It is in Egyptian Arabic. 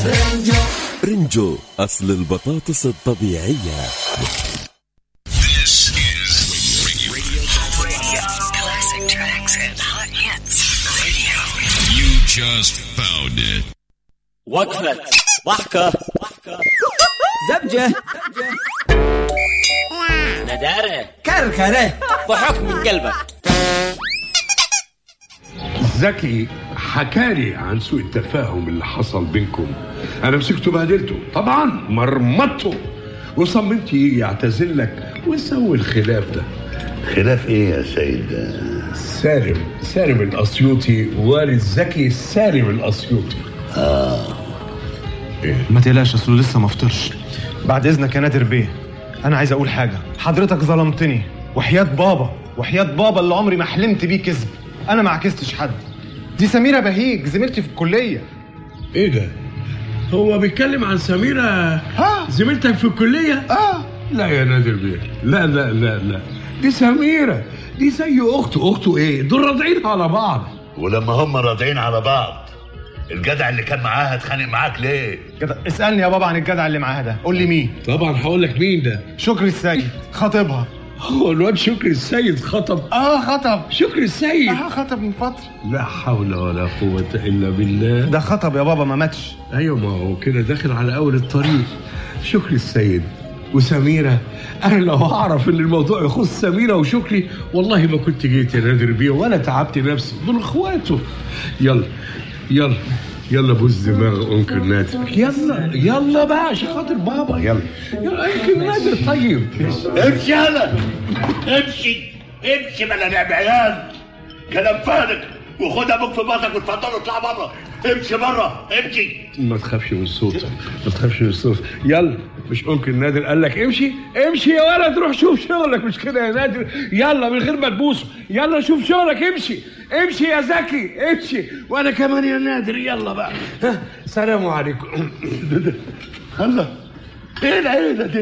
رنجو أصل البطاطس الطبيعية This is Radio, Classic tracks and hot hits. Radio. You just found it. وقفة ضحكة زبجة ندارة كركرة ضحك من قلبك زكي حكالي عن سوء التفاهم اللي حصل بينكم انا مسكته بهدلته طبعا مرمطته وصممت يجي يعتذر لك ويسوي الخلاف ده خلاف ايه يا سيد سالم سالم الاسيوطي والد زكي سالم الاسيوطي ما تقلقش اصله لسه ما فطرش بعد اذنك يا نادر بيه انا عايز اقول حاجه حضرتك ظلمتني وحياه بابا وحياه بابا اللي عمري ما حلمت بيه كذب انا ما عكستش حد دي سميره بهيج زميلتي في الكليه ايه ده هو بيتكلم عن سميرة ها زميلتك في الكلية اه لا يا نادر بيه لا لا لا لا دي سميرة دي زي اخته اخته ايه دول راضعين على بعض ولما هم راضعين على بعض الجدع اللي كان معاها اتخانق معاك ليه كده اسالني يا بابا عن الجدع اللي معاها ده قول لي مين طبعا هقول لك مين ده شكري السيد خطيبها هو الواد شكري السيد خطب اه خطب شكري السيد اه خطب من فتره لا حول ولا قوة إلا بالله ده خطب يا بابا ما ماتش أيوة ما هو كده داخل على أول الطريق شكري السيد وسميرة أنا لو أعرف إن الموضوع يخص سميرة وشكري والله ما كنت جيت يا نادر بيه ولا تعبت نفسي دول إخواته يلا يلا يلا بوز دماغ أنكل نادر يلا يلا بقى عشان خاطر بابا يلا يلا أنكل نادر طيب امشي يلا امشي امشي بلا لعب عيال كلام فارغ وخد ابوك في بطنك واتفضل اطلع بره امشي بره امشي ما تخافش من الصوت ما تخافش من الصوت يلا مش ممكن نادر قال لك امشي امشي يا ولد روح شوف شغلك مش كده يا نادر يلا من غير ما تبوسه يلا شوف شغلك امشي امشي يا زكي امشي وانا كمان يا نادر يلا بقى ها، سلام عليكم الله ايه العيله دي